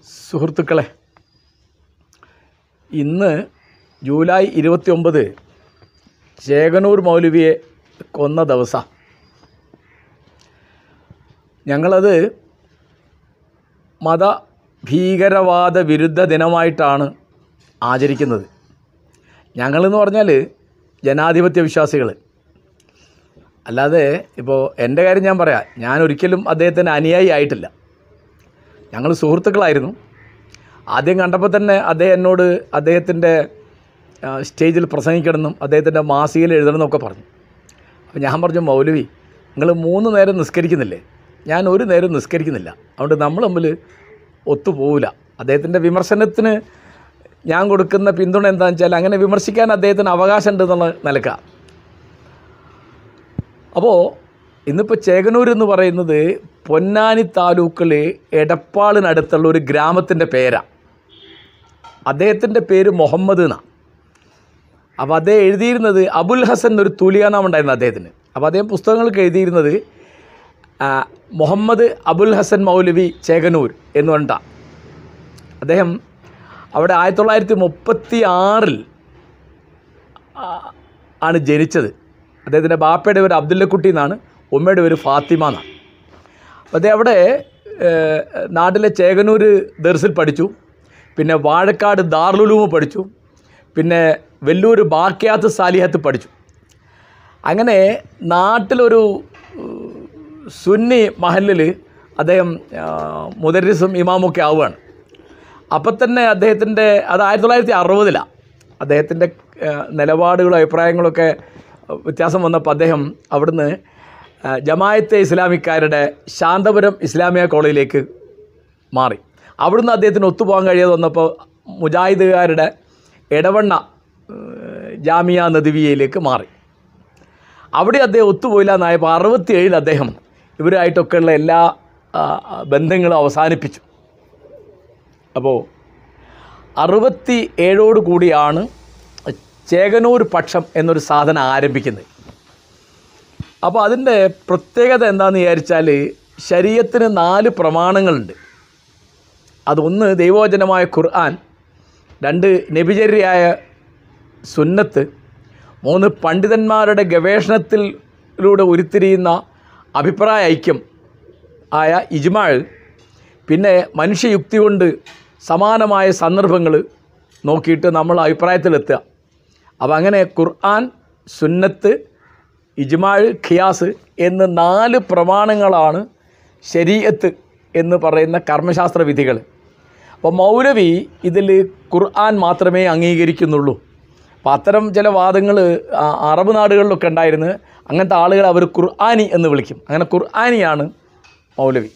സുഹൃത്തുക്കളെ ഇന്ന് ജൂലൈ ഇരുപത്തി ഒമ്പത് ചേകനൂർ മൗലവിയെ കൊന്ന ദിവസം ഞങ്ങളത് മത ഭീകരവാദ വിരുദ്ധ ദിനമായിട്ടാണ് ആചരിക്കുന്നത് ഞങ്ങളെന്ന് പറഞ്ഞാൽ ജനാധിപത്യ വിശ്വാസികൾ അല്ലാതെ ഇപ്പോൾ എൻ്റെ കാര്യം ഞാൻ പറയാം ഞാൻ ഒരിക്കലും അദ്ദേഹത്തിന് അനുയായി ആയിട്ടില്ല ഞങ്ങൾ സുഹൃത്തുക്കളായിരുന്നു ആദ്യം കണ്ടപ്പോൾ തന്നെ അദ്ദേഹം എന്നോട് അദ്ദേഹത്തിൻ്റെ ആ, സ്റ്റേജിൽ പ്രസംഗിക്കണമെന്നും അദ്ദേഹത്തിൻ്റെ മാസികയിൽ എഴുതണമെന്നൊക്കെ പറഞ്ഞു അപ്പോൾ ഞാൻ പറഞ്ഞു മൗലവി നിങ്ങൾ മൂന്ന് നേരം നിസ്കരിക്കുന്നില്ലേ ഞാൻ ഒരു നേരം നിസ്കരിക്കുന്നില്ല അതുകൊണ്ട് നമ്മൾ തമ്മിൽ ഒത്തുപോകില്ല അദ്ദേഹത്തിൻ്റെ വിമർശനത്തിന് ഞാൻ കൊടുക്കുന്ന പിന്തുണ എന്താണെന്ന് വെച്ചാൽ അങ്ങനെ വിമർശിക്കാൻ അദ്ദേഹത്തിന് അവകാശമുണ്ട് എന്നുള്ള നിലക്കാണ് അപ്പോൾ ഇന്നിപ്പോൾ ചേകനൂർ എന്ന് പറയുന്നത് പൊന്നാനി താലൂക്കിലെ എടപ്പാളിനടുത്തുള്ള ഒരു ഗ്രാമത്തിൻ്റെ പേരാണ് അദ്ദേഹത്തിൻ്റെ പേര് മുഹമ്മദ് എന്നാണ് അപ്പോൾ അദ്ദേഹം എഴുതിയിരുന്നത് അബുൽ ഹസൻ എന്നൊരു തൂലികാനാമം ഉണ്ടായിരുന്നു അദ്ദേഹത്തിന് അപ്പോൾ അദ്ദേഹം പുസ്തകങ്ങൾക്ക് എഴുതിയിരുന്നത് ആ, മുഹമ്മദ് അബുൽ ഹസൻ മൗലവി ചേകനൂർ എന്ന് പറഞ്ഞിട്ടാണ് അദ്ദേഹം അവിടെ ആയിരത്തി തൊള്ളായിരത്തി മുപ്പത്തി ആറിൽ ആണ് ജനിച്ചത് അദ്ദേഹത്തിൻ്റെ ബാപ്പയുടെ പേര് അബ്ദുല്ലക്കുട്ടി എന്നാണ് ഉമ്മയുടെ പേര് ഫാത്തിമ എന്നാണ് അപ്പോൾ അദ്ദേഹം അവിടെ ഏഹ്, നാട്ടിലെ ചേകനൂർ ദർസിൽ പഠിച്ചു പിന്നെ വാഴക്കാട് ദാർലുലൂമ് പഠിച്ചു പിന്നെ വെല്ലൂർ ബാക്കിയാത്ത് സാലിഹത്ത് പഠിച്ചു അങ്ങനെ നാട്ടിലൊരു ഏഹ്, സുന്നി മഹലിൽ അദ്ദേഹം ആ, മുദരിസും ഇമാമൊക്കെ ആവുകയാണ് അപ്പം തന്നെ അദ്ദേഹത്തിൻ്റെ അത് ആയിരത്തി തൊള്ളായിരത്തി അറുപതിലാണ് അദ്ദേഹത്തിൻ്റെ ആ, നിലപാടുകളും അഭിപ്രായങ്ങളൊക്കെ വ്യത്യാസം വന്നപ്പോൾ അദ്ദേഹം അവിടുന്ന് ആ, ജമായത്തെ ഇസ്ലാമിക്കാരുടെ ശാന്തപുരം ഇസ്ലാമിയ കോളേജിലേക്ക് മാറി അവിടുന്ന് അദ്ദേഹത്തിന് ഒത്തുപോകാൻ കഴിയാതെ വന്നപ്പോൾ മുജാഹിദുകാരുടെ ഇടവണ്ണ ഏഹ്, ജാമിയ നദിവിയയിലേക്ക് മാറി അവിടെ അദ്ദേഹം ഒത്തുപോയില്ല എന്നായപ്പോൾ അറുപത്തി ഏഴിൽ അദ്ദേഹം ഇവരുമായിട്ടൊക്കെയുള്ള എല്ലാ ആ, ബന്ധങ്ങളും അവസാനിപ്പിച്ചു അപ്പോൾ അറുപത്തി ഏഴോട് കൂടിയാണ് ചേകനൂർ പക്ഷം എന്നൊരു സാധനം ആരംഭിക്കുന്നത് അപ്പോൾ അതിൻ്റെ പ്രത്യേകത എന്താണെന്ന് വിചാരിച്ചാൽ ശരീരത്തിന് നാല് പ്രമാണങ്ങളുണ്ട് അതൊന്ന് ദൈവവചനമായ ഖുർആൻ രണ്ട് നബിചര്യയായ സുന്നത്ത് മൂന്ന് പണ്ഡിതന്മാരുടെ ഗവേഷണത്തിലൂടെ ഉരുത്തിരിയുന്ന അഭിപ്രായ ഐക്യം ആയ ഇജ്മാൾ പിന്നെ മനുഷ്യയുക്തി കൊണ്ട് സമാനമായ സന്ദർഭങ്ങൾ നോക്കിയിട്ട് നമ്മൾ അഭിപ്രായത്തിലെത്തുക അപ്പോൾ അങ്ങനെ ഖുർആൻ സുന്നത്ത് ഇജ്മാൾ ഖിയാസ് എന്ന് നാല് പ്രമാണങ്ങളാണ് ശരീഅത്ത് എന്ന് പറയുന്ന കർമ്മശാസ്ത്ര വിധികൾ അപ്പോൾ മൗലവി ഇതിൽ ഖുർആൻ മാത്രമേ അംഗീകരിക്കുന്നുള്ളൂ അപ്പോൾ അത്തരം ചില വാദങ്ങൾ അറബ് നാടുകളിലൊക്കെ ഉണ്ടായിരുന്നു അങ്ങനത്തെ ആളുകൾ അവർ ഖുർആനി എന്ന് വിളിക്കും അങ്ങനെ ഖുർആനിയാണ് മൗലവി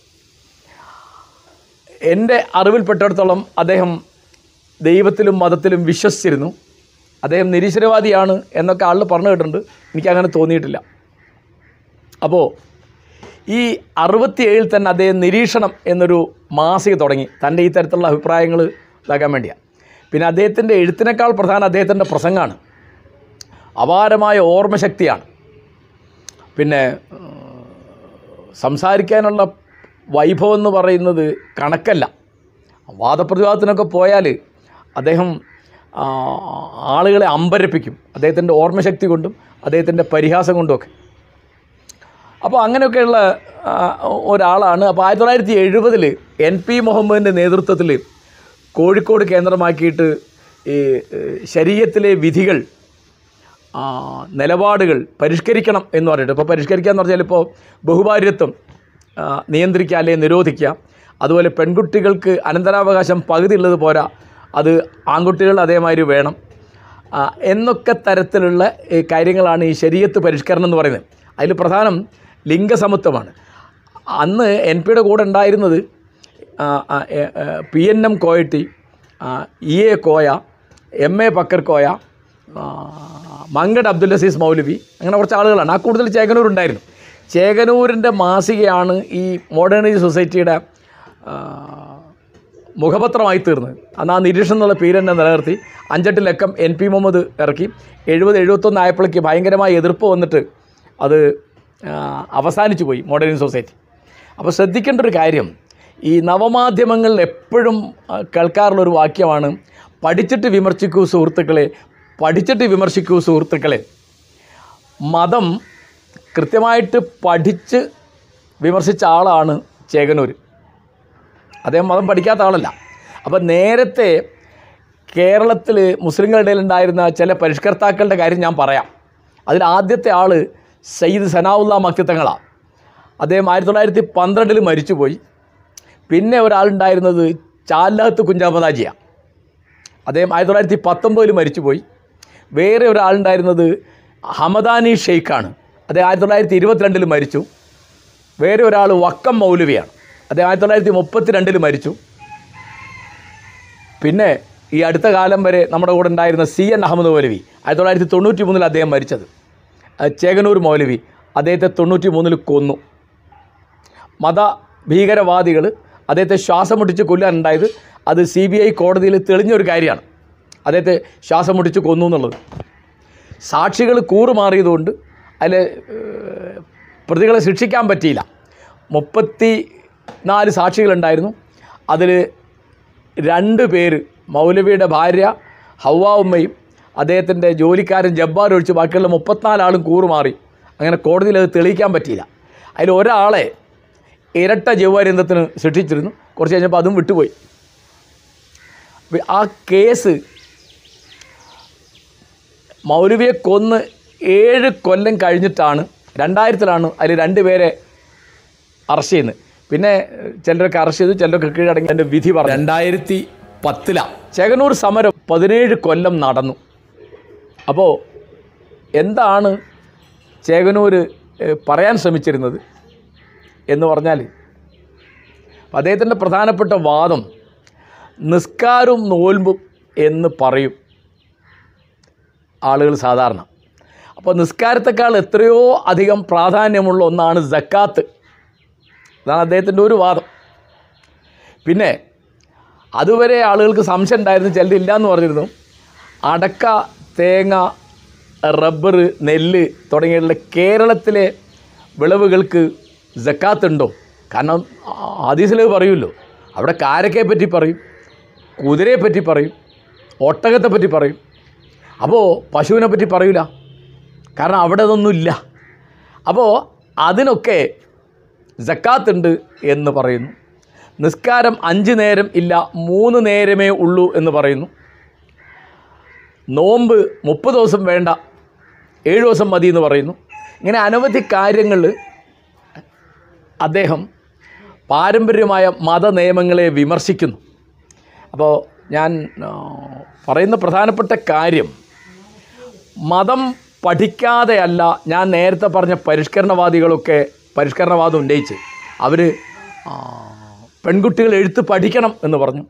എൻ്റെ അറിവിൽപ്പെട്ടിടത്തോളം അദ്ദേഹം ദൈവത്തിലും മതത്തിലും വിശ്വസിച്ചിരുന്നു അദ്ദേഹം നിരീശ്വരവാദിയാണ് എന്നൊക്കെ ആളുകൾ പറഞ്ഞു കേട്ടിട്ടുണ്ട് എനിക്കങ്ങനെ തോന്നിയിട്ടില്ല അപ്പോൾ ഈ അറുപത്തിയേഴിൽ തന്നെ അദ്ദേഹം നിരീക്ഷണം എന്നൊരു മാസിക തുടങ്ങി തൻ്റെ ഈ തരത്തിലുള്ള അഭിപ്രായങ്ങൾ ഇതാക്കാൻ വേണ്ടിയാണ് പിന്നെ അദ്ദേഹത്തിൻ്റെ എഴുത്തിനേക്കാൾ പ്രധാനം അദ്ദേഹത്തിൻ്റെ പ്രസംഗമാണ് അപാരമായ ഓർമ്മശക്തിയാണ് പിന്നെ ഏഹ്, സംസാരിക്കാനുള്ള വൈഭവം എന്ന് പറയുന്നത് കണക്കല്ല വാദപ്രതിവാദത്തിനൊക്കെ പോയാൽ അദ്ദേഹം ആ, ആളുകളെ അമ്പരപ്പിക്കും അദ്ദേഹത്തിൻ്റെ ഓർമ്മശക്തി കൊണ്ടും അദ്ദേഹത്തിൻ്റെ പരിഹാസം കൊണ്ടുമൊക്കെ അപ്പോൾ അങ്ങനെയൊക്കെയുള്ള ആ, ഒരാളാണ് അപ്പോൾ ആയിരത്തി തൊള്ളായിരത്തി എഴുപതിൽ എൻ പി മുഹമ്മദിൻ്റെ നേതൃത്വത്തിൽ കോഴിക്കോട് കേന്ദ്രമാക്കിയിട്ട് ഈ ശരീരത്തിലെ വിധികൾ ആ, നിലപാടുകൾ പരിഷ്കരിക്കണം എന്ന് പറഞ്ഞിട്ട് ഇപ്പോൾ പരിഷ്കരിക്കുക എന്ന് പറഞ്ഞാൽ ഇപ്പോൾ ബഹുഭാര്യത്വം ആ, നിയന്ത്രിക്കുക അല്ലെങ്കിൽ നിരോധിക്കുക അതുപോലെ പെൺകുട്ടികൾക്ക് അനന്തരാവകാശം പകുതി ഉള്ളത് പോരാ അത് ആൺകുട്ടികൾ അതേമാതിരി വേണം ആ, എന്നൊക്കെ തരത്തിലുള്ള ഈ കാര്യങ്ങളാണ് ഈ ശരീരത്ത് പരിഷ്കരണം എന്ന് പറയുന്നത് അതിൽ പ്രധാനം ലിംഗസമത്വമാണ് അന്ന് എൻ പിയുടെ കൂടെ ഉണ്ടായിരുന്നത് ആ, ആ, എ, എ, പി എൻ എം കോയട്ടി ആ, E A Koya M A Pakkar Koya ആ, മങ്കഡ് അബ്ദുൽ അസീസ് മൗലവി അങ്ങനെ കുറച്ച് ആളുകളാണ് ആ കൂടുതൽ ചേകനൂർ ഉണ്ടായിരുന്നു ചേകനൂരിൻ്റെ മാസികയാണ് ഈ മോഡേണൈസ് സൊസൈറ്റിയുടെ ആ, മുഖപത്രമായി തീർന്നത് അന്ന് ആ നിരീക്ഷണം എന്നുള്ള പേര് തന്നെ നിലനിർത്തി അഞ്ചെട്ട് ലക്കം എൻ പി മുഹമ്മദ് ഇറക്കി എഴുപത് എഴുപത്തൊന്ന് ആയപ്പോഴേക്ക് ഭയങ്കരമായ എതിർപ്പ് വന്നിട്ട് അത് ആ, അവസാനിച്ചു പോയി മോഡേൺ സൊസൈറ്റി അപ്പോൾ ശ്രദ്ധിക്കേണ്ട ഒരു കാര്യം ഈ നവമാധ്യമങ്ങളിൽ എപ്പോഴും ആ, കേൾക്കാറുള്ളൊരു വാക്യമാണ് പഠിച്ചിട്ട് വിമർശിക്കൂ സുഹൃത്തുക്കളെ പഠിച്ചിട്ട് വിമർശിക്കൂ സുഹൃത്തുക്കളെ മതം കൃത്യമായിട്ട് പഠിച്ച് വിമർശിച്ച ആളാണ് ചേകനൂർ അദ്ദേഹം മതം പഠിക്കാത്ത ആളല്ല അപ്പം നേരത്തെ കേരളത്തിൽ മുസ്ലിങ്ങളുടെ ഇടയിൽ ഉണ്ടായിരുന്ന ചില പരിഷ്കർത്താക്കളുടെ കാര്യം ഞാൻ പറയാം അതിൽ ആദ്യത്തെ ആൾ സയ്യിദ് സനാവുല്ല മക്തിത്തങ്ങളാണ് അദ്ദേഹം ആയിരത്തി തൊള്ളായിരത്തി പന്ത്രണ്ടിൽ മരിച്ചുപോയി പിന്നെ ഒരാളുണ്ടായിരുന്നത് ചാലഹത്ത് കുഞ്ചാമദാജിയാണ് അദ്ദേഹം ആയിരത്തി തൊള്ളായിരത്തി പത്തൊമ്പതിൽ മരിച്ചുപോയി വേറെ ഒരാളുണ്ടായിരുന്നത് ഹമദാനി ഷെയ്ഖാണ് അദ്ദേഹം ആയിരത്തി തൊള്ളായിരത്തി ഇരുപത്തിരണ്ടിൽ മരിച്ചു വേറെ ഒരാൾ വക്കം മൗലവിയാണ് അദ്ദേഹം ആയിരത്തി തൊള്ളായിരത്തി മുപ്പത്തി രണ്ടിൽ മരിച്ചു പിന്നെ ഈ അടുത്ത കാലം വരെ നമ്മുടെ കൂടെ ഉണ്ടായിരുന്ന സി എൻ അഹമ്മദ് മൗലവി ആയിരത്തി തൊള്ളായിരത്തി തൊണ്ണൂറ്റി മൂന്നിൽ അദ്ദേഹം മരിച്ചത് അത് ചേകനൂർ മൗലവി അദ്ദേഹത്തെ തൊണ്ണൂറ്റി മൂന്നിൽ കൊന്നു മത ഭീകരവാദികൾ അദ്ദേഹത്തെ ശ്വാസം മുട്ടിച്ച് കൊല്ലാനുണ്ടായത് അത് സി ബി ഐ കോടതിയിൽ തെളിഞ്ഞൊരു കാര്യമാണ് അദ്ദേഹത്തെ ശ്വാസം മുട്ടിച്ച് കൊന്നു എന്നുള്ളത് സാക്ഷികൾ കൂറുമാറിയതുകൊണ്ട് അതിൽ പ്രതികളെ ശിക്ഷിക്കാൻ പറ്റിയില്ല മുപ്പത്തി നാല് സാക്ഷികളുണ്ടായിരുന്നു അതിൽ രണ്ട് പേര് മൗലവിയുടെ ഭാര്യ ഹവ്വ ഉമ്മയും അദ്ദേഹത്തിൻ്റെ ജോലിക്കാരൻ ജബ്ബാർ ഒഴിച്ച് ബാക്കിയുള്ള മുപ്പത്തിനാല് ആളും കൂറുമാറി അങ്ങനെ കോടതിയിൽ അത് തെളിയിക്കാൻ പറ്റിയില്ല അതിൽ ഒരാളെ ഇരട്ട ജീവപര്യന്തത്തിന് ശിക്ഷിച്ചിരുന്നു കുറച്ച് കഴിഞ്ഞപ്പോൾ അതും വിട്ടുപോയി അപ്പൊ ആ കേസ് മൗലവിയെ കൊന്ന് ഏഴ് കൊല്ലം കഴിഞ്ഞിട്ടാണ് രണ്ടായിരത്തിലാണ് അതിൽ രണ്ട് പേരെ അറസ്റ്റ് ചെയ്യുന്നത് പിന്നെ ചിലരൊക്കെ അറസ്റ്റ് ചെയ്തു ചിലരൊക്കെ കീഴടങ്ങി എൻ്റെ വിധി പറഞ്ഞു രണ്ടായിരത്തി പത്തിലാണ് ചേകനൂർ സമരം പതിനേഴ് കൊല്ലം നടന്നു അപ്പോൾ എന്താണ് ചേകനൂർ ഏഹ്, പറയാൻ ശ്രമിച്ചിരുന്നത് എന്ന് പറഞ്ഞാൽ അദ്ദേഹത്തിൻ്റെ പ്രധാനപ്പെട്ട വാദം നിസ്കാരവും നോൽമ്പും എന്ന് പറയും ആളുകൾ സാധാരണ അപ്പോൾ നിസ്കാരത്തെക്കാൾ എത്രയോ അധികം പ്രാധാന്യമുള്ള ഒന്നാണ് ജക്കാത്ത് അതാണ് അദ്ദേഹത്തിൻ്റെ ഒരു വാദം പിന്നെ അതുവരെ ആളുകൾക്ക് സംശയം ഉണ്ടായിരുന്നു ചിലരില്ല എന്ന് പറഞ്ഞിരുന്നു അടക്ക തേങ്ങ റബ്ബർ നെല്ല് തുടങ്ങിയുള്ള കേരളത്തിലെ വിളവുകൾക്ക് ജക്കാത്തുണ്ടോ കാരണം ഹദീസിൽ പറയുമല്ലോ അവിടെ കാരക്കയെ പറ്റി പറയും കുതിരയെ പറ്റി പറയും ഒട്ടകത്തെ പറ്റി പറയും അപ്പോൾ പശുവിനെ പറ്റി പറയൂല കാരണം അവിടെ അതൊന്നുമില്ല അപ്പോൾ അതിനൊക്കെ ജക്കാത്തുണ്ട് എന്ന് പറയുന്നു നിസ്കാരം അഞ്ച് നേരം ഇല്ല മൂന്ന് നേരമേ ഉള്ളൂ എന്ന് പറയുന്നു നോമ്പ് മുപ്പത് ദിവസം വേണ്ട ഏഴ് ദിവസം മതി എന്ന് പറയുന്നു ഇങ്ങനെ അനവധി കാര്യങ്ങൾ അദ്ദേഹം പാരമ്പര്യമായ മത നിയമങ്ങളെ വിമർശിക്കുന്നു അപ്പോൾ ഞാൻ ആ, പറയുന്ന പ്രധാനപ്പെട്ട കാര്യം മതം പഠിക്കാതെയല്ല ഞാൻ നേരത്തെ പറഞ്ഞ പരിഷ്കരണവാദികളൊക്കെ പരിഷ്കരണവാദം ഉന്നയിച്ച് അവർ പെൺകുട്ടികൾ എഴുത്ത് പഠിക്കണം എന്ന് പറഞ്ഞു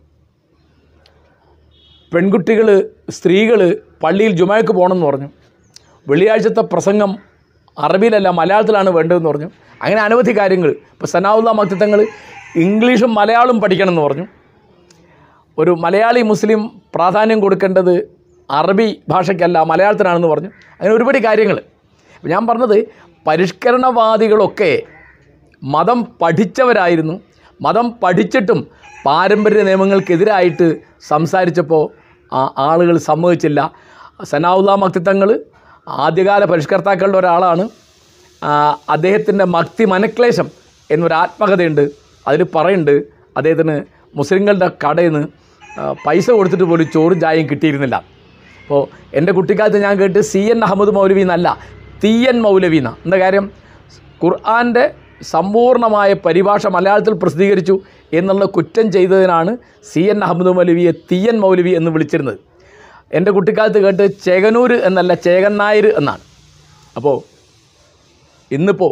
പെൺകുട്ടികൾ സ്ത്രീകൾ പള്ളിയിൽ ജുമാക്ക് പോകണമെന്ന് പറഞ്ഞു വെള്ളിയാഴ്ചത്തെ പ്രസംഗം അറബിയിലല്ല മലയാളത്തിലാണ് വേണ്ടതെന്ന് പറഞ്ഞു അങ്ങനെ അനവധി കാര്യങ്ങൾ ഇപ്പോൾ സനാവുല്ല മക്തിത്തങ്ങൾ ഇംഗ്ലീഷും മലയാളം പഠിക്കണം എന്ന് പറഞ്ഞു ഒരു മലയാളി മുസ്ലിം പ്രാധാന്യം കൊടുക്കേണ്ടത് അറബി ഭാഷയ്ക്കല്ല മലയാളത്തിനാണെന്ന് പറഞ്ഞു അങ്ങനെ ഒരുപാട് കാര്യങ്ങൾ അപ്പോൾ ഞാൻ പറഞ്ഞത് പരിഷ്കരണവാദികളൊക്കെ മതം പഠിച്ചവരായിരുന്നു മതം പഠിച്ചിട്ടും പാരമ്പര്യ നിയമങ്ങൾക്കെതിരായിട്ട് സംസാരിച്ചപ്പോൾ ആ ആളുകൾ സമ്മതിച്ചില്ല സനാവുല്ല മക്തിത്തങ്ങൾ ആദ്യകാല പരിഷ്കർത്താക്കളുടെ ഒരാളാണ് ആ, അദ്ദേഹത്തിൻ്റെ മക്തി മനക്ലേശം എന്നൊരു ആത്മകഥയുണ്ട് അതിൽ പറയുന്നുണ്ട് അദ്ദേഹത്തിന് മുസ്ലിങ്ങളുടെ കടയിൽ നിന്ന് ആ, പൈസ കൊടുത്തിട്ട് പോലും ചോറും ചായയും കിട്ടിയിരുന്നില്ല അപ്പോൾ എൻ്റെ കുട്ടിക്കാലത്ത് ഞാൻ കേട്ട് സി എൻ അഹമ്മദ് മൗലവി എന്നല്ല തി എൻ മൗലവി എന്നാ എന്താ കാര്യം ഖുർആൻ്റെ സമ്പൂർണ്ണമായ പരിഭാഷ മലയാളത്തിൽ പ്രസിദ്ധീകരിച്ചു എന്നുള്ള കുറ്റം ചെയ്തതിനാണ് സി എൻ അഹമ്മദ് മൗലവിയെ തി എൻ മൗലവി എന്ന് വിളിച്ചിരുന്നത് എൻ്റെ കുട്ടിക്കാലത്ത് കേട്ട് ചേകനൂർ എന്നല്ല ചേകൻ നായർ എന്നാണ് അപ്പോൾ ഇന്നിപ്പോൾ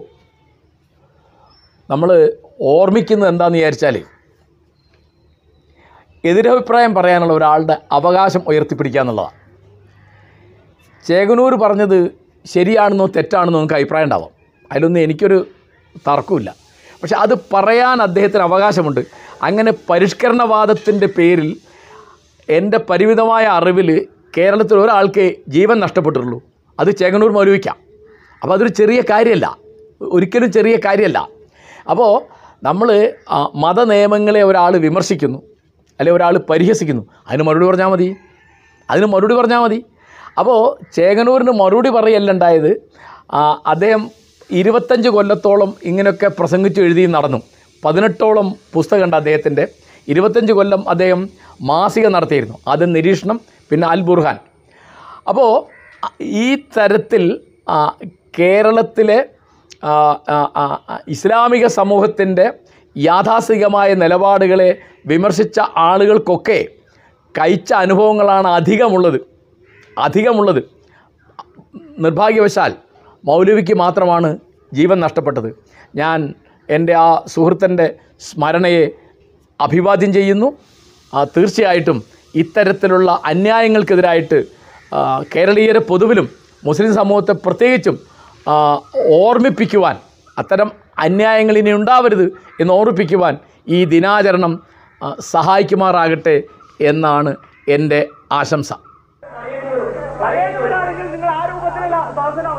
നമ്മൾ ഓർമ്മിക്കുന്നത് എന്താണെന്ന് വിചാരിച്ചാൽ എതിരഭിപ്രായം പറയാനുള്ള ഒരാളുടെ അവകാശം ഉയർത്തിപ്പിടിക്കുക എന്നുള്ളതാണ് ചേകനൂർ പറഞ്ഞത് ശരിയാണെന്നോ തെറ്റാണെന്നോ നമുക്ക് അഭിപ്രായം ഉണ്ടാവാം അതിലൊന്നും എനിക്കൊരു തർക്കമില്ല പക്ഷെ അത് പറയാൻ അദ്ദേഹത്തിന് അവകാശമുണ്ട് അങ്ങനെ പരിഷ്കരണവാദത്തിൻ്റെ പേരിൽ എൻ്റെ പരിമിതമായ അറിവിൽ കേരളത്തിൽ ഒരാൾക്ക് ജീവൻ നഷ്ടപ്പെട്ടിട്ടുള്ളൂ അത് ചേകനൂർ മൗലവിക്കാം അപ്പോൾ അതൊരു ചെറിയ കാര്യമല്ല ഒരിക്കലും ചെറിയ കാര്യമല്ല അപ്പോൾ നമ്മൾ മതനിയമങ്ങളെ ഒരാൾ വിമർശിക്കുന്നു അല്ലെ ഒരാൾ പരിഹസിക്കുന്നു അതിന് മറുപടി പറഞ്ഞാൽ മതി അതിന് മറുപടി പറഞ്ഞാൽ മതി അപ്പോൾ ചേകനൂരിന് മറുപടി പറയല്ല ഉണ്ടായത് ആ, അദ്ദേഹം ഇരുപത്തഞ്ച് കൊല്ലത്തോളം ഇങ്ങനെയൊക്കെ പ്രസംഗിച്ചു എഴുതി നടന്നു പതിനെട്ടോളം പുസ്തകമുണ്ട് അദ്ദേഹത്തിൻ്റെ ഇരുപത്തഞ്ച് കൊല്ലം അദ്ദേഹം മാസിക നടത്തിയിരുന്നു ആദ്യം നിരീക്ഷണം പിന്നെ അൽ ബുർഹാൻ അപ്പോൾ അ- ഈ തരത്തിൽ ആ, കേരളത്തിലെ ആ, ആ, ആ, ആ, ഇസ്ലാമിക സമൂഹത്തിൻ്റെ യാഥാസ്ഥികമായ നിലപാടുകളെ വിമർശിച്ച ആളുകൾക്കൊക്കെ കഴിച്ച അനുഭവങ്ങളാണ് അധികമുള്ളത് അധികമുള്ളത് നിർഭാഗ്യവശാൽ മൗലവിക്ക് മാത്രമാണ് ജീവൻ നഷ്ടപ്പെട്ടത് ഞാൻ എൻ്റെ ആ സുഹൃത്തിൻ്റെ സ്മരണയെ അഭിവാദ്യം ചെയ്യുന്നു ആ, തീർച്ചയായിട്ടും ഇത്തരത്തിലുള്ള അന്യായങ്ങൾക്കെതിരായിട്ട് ആ, കേരളീയരെ പൊതുവിലും മുസ്ലിം സമൂഹത്തെ പ്രത്യേകിച്ചും ആ, ഓർമ്മിപ്പിക്കുവാൻ അത്തരം അന്യായങ്ങൾ ഇനി ഉണ്ടാവരുത് എന്ന് ഓർമ്മിപ്പിക്കുവാൻ ഈ ദിനാചരണം ആ, സഹായിക്കുമാറാകട്ടെ എന്നാണ് എൻ്റെ ആശംസ പഴയവരാണെങ്കിൽ നിങ്ങൾ ആ രൂപത്തിലുള്ള ശാസനം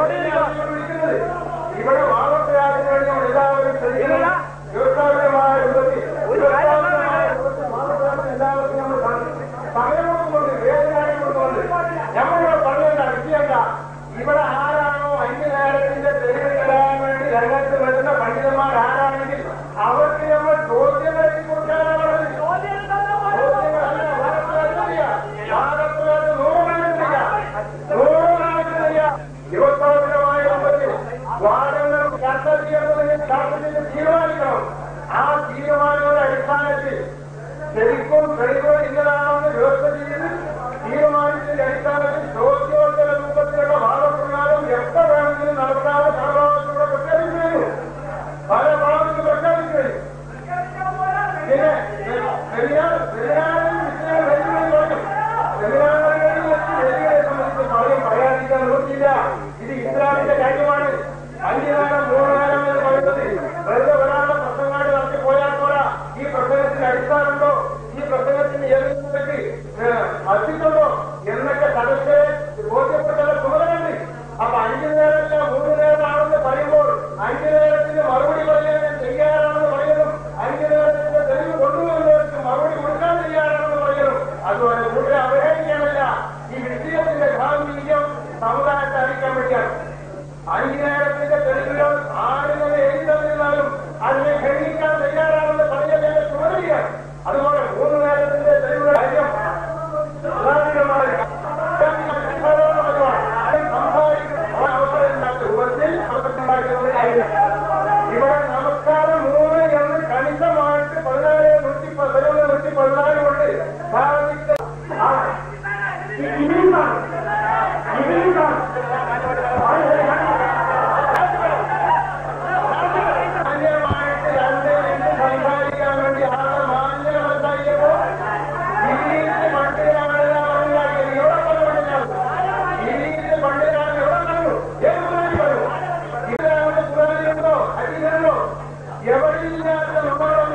ഇവിടെ വാദപ്രയാസം കഴിഞ്ഞാൽ എല്ലാവരും ശ്രദ്ധിക്കുക. വ്യവസ്ഥാപിതമായ രൂപത്തിൽ ഒരു കാര്യം വാദപ്രയാസം എല്ലാവർക്കും നമ്മൾ കാണും. സമയമുണ്ട് വേദനായുമുണ്ട് നമ്മളിവിടെ പറഞ്ഞല്ല വിഷയമല്ല ഇവിടെ ആരാണോ അഞ്ചു നേരത്തിന്റെ തെരുവ് തരാൻ വേണ്ടി രംഗത്ത് വരുന്ന പണ്ഡിതന്മാർ ആരാണെങ്കിൽ അവർക്ക് നമ്മൾ ചോദ്യങ്ങൾ കൊടുക്കാനാണ് പറഞ്ഞത്. ചോദ്യങ്ങളല്ല, വാദപ്രയാസം ചെയ്യാം. വാദപ്രയാസം നൂറുകണക്കിന് ചെയ്യാം. നൂറുകണക്കിന് ചെയ്യാം. വ്യവസ്ഥാപിതമായ രൂപത്തിൽ വാദങ്ങൾ ചർച്ച ചെയ്യുന്നതിന് ചർച്ചയിൽ തീരുമാനിക്കണം ആ തീരുമാനങ്ങളുടെ അടിസ്ഥാനത്തിൽ ശരിക്കും തെളിവ് ഇന്നതാണെന്ന് വ്യവസ്ഥ ചെയ്ത് തീരുമാനത്തിന്റെ അടിസ്ഥാനത്തിൽ ചോദ്യോത്തര രൂപത്തിലുള്ള വാദപ്രകാരം എത്ര വേണമെങ്കിലും നടത്താതെ സർവഭാഗത്തിലൂടെ പ്രഖ്യാപിച്ചു കഴിഞ്ഞു പല ഭാഗത്തും പ്രഖ്യാപിച്ചു കഴിഞ്ഞു പിന്നെ സെമിനാർ സെമിനാറിൽ വിഷയം വെല്ലുവിളി പറഞ്ഞു സെമിനാറുകളിൽ വെച്ച് വെല്ലുവിളിയെ സംബന്ധിച്ച് പറയും പറയാതിരിക്കാൻ നിവൃത്തിയില്ല ഇത് ഇസ്ലാമിന്റെ കാര്യമാണ് അഞ്ചു നേരം മൂന്ന് നേരം എന്ന് പറയുന്നത് വെറുതെ ഒരാളുടെ പ്രസംഗമായിട്ട് നടത്തി പോയാൽ പോരാ ഈ പ്രസംഗത്തിന് അടിസ്ഥാനമുണ്ടോ ഈ പ്രസംഗത്തിന് ഏതെങ്കിലും അസ്തിത്വമുണ്ടോ എന്നൊക്കെ സദസ്സെ ബോധ്യപ്പെട്ടത് ചുമതലയുണ്ട് അപ്പൊ അഞ്ചു നേരമല്ല മൂന്ന് നേരമാണെന്ന് പറയുമ്പോൾ അഞ്ചു നേരത്തിന് മറുപടി പറയാൻ തയ്യാറാണെന്ന് പറയുന്നു അഞ്ചു നേരത്തിന്റെ തെളിവ് കൊണ്ടുവന്നവർക്ക് മറുപടി കൊടുക്കാൻ തയ്യാറാണെന്ന് പറയുന്നു അതുപോലെ കൂടുതൽ അവഹേളിക്കാനല്ല ഈ വിഷയത്തിന്റെ ഗാംഭീര്യം സമുദായത്തെ അറിയിക്കാൻ വേണ്ടിയാണ് അഞ്ചു നേരത്തിന്റെ തെളിവുകൾ ആളുകൾ എഴുതുന്നിരുന്നാലും അതിനെ ഖണ്ഡിക്കാൻ തയ്യാറാണെന്ന് പറയുന്നത് എന്റെ ചുമതലയാണ് അതുപോലെ മൂന്ന് നേരത്തിന്റെ തെളിവുകൾ കാര്യം ഇസ്ലാമികമായ ഇവിടെ നമസ്കാരം മൂന്ന് എന്ന് കണിശമായിട്ട് പതിനാല് നൂറ്റി പതിനൊന്ന് നൂറ്റി പതിനാല് കൊണ്ട് സ്ഥാപിച്ച ആ, ഇനിയും കാണും. ഇനിയും കാണും. മാന്യമായിട്ട് രണ്ട് മിനിറ്റ് സംസാരിക്കാൻ വേണ്ടി ആളെ മാന്യം സംസാരിച്ചപ്പോ ഇംഗ്ലീഷ് പണ്ടിലാണ് ഉണ്ടാക്കിയത് എവിടെ പറഞ്ഞു ഇംഗ്ലീഷ് പണ്ടിലാണ് എവിടെ പറഞ്ഞു ഏത് പറഞ്ഞു ഇതിനകത്ത് പുരാനുണ്ടോ അരിയുണ്ടോ എവിടെയില്ലാത്ത നമ്മളോ